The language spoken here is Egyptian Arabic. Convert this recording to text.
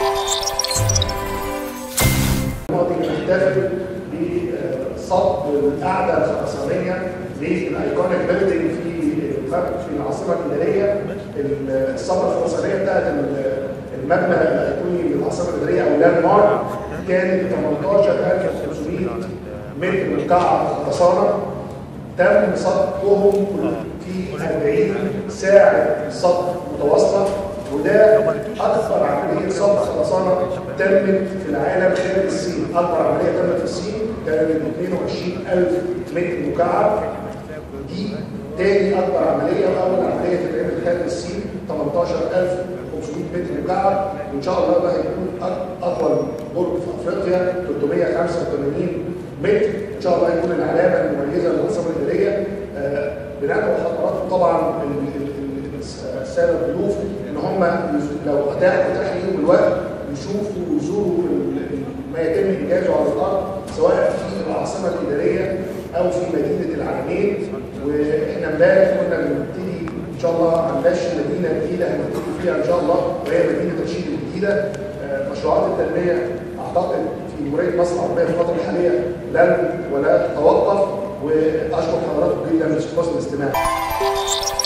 الماضي بنحتفل بصب القاعده الخرسانيه للايكونيك بيلدينج في في العاصمه الاداريه الصبه الخرسانيه بتاعت المبنى الايقوني للعاصمه الاداريه او لاند مارك كانت 18500 متر مكعب خرسانه تم صبهم في 40 ساعه صب متواصله وده اكثر عمليه صب خرسانه تمت في العالم خلال الصين اكبر عمليه تمت في الصين كانت 22000 متر مكعب دي تاني اكبر عمليه واول عمليه تتعمل خلال الصين 18500 متر مكعب وان شاء الله ده هيكون اطول برج في افريقيا 385 متر ان شاء الله هيكون العلامه المميزه للعاصمه الاداريه آه بندعو حضراتكم طبعا الساده الضيوف ان هم لو اتاحوا تحليل الوقت يشوفوا ويزوروا ما يتم انجازه على الارض سواء في العاصمه الاداريه او في مدينه العالمين واحنا امبارح كنا بنبتدي ان شاء الله هنبش مدينه جديده هنبتدي فيها ان شاء الله وهي مدينه رشيد الجديده مشروعات التنميه اعتقد في جمهوريه مصر العربيه في الفتره الحاليه لن ولا تتوقف واشكر حضراتكم جدا من حسن الاستماع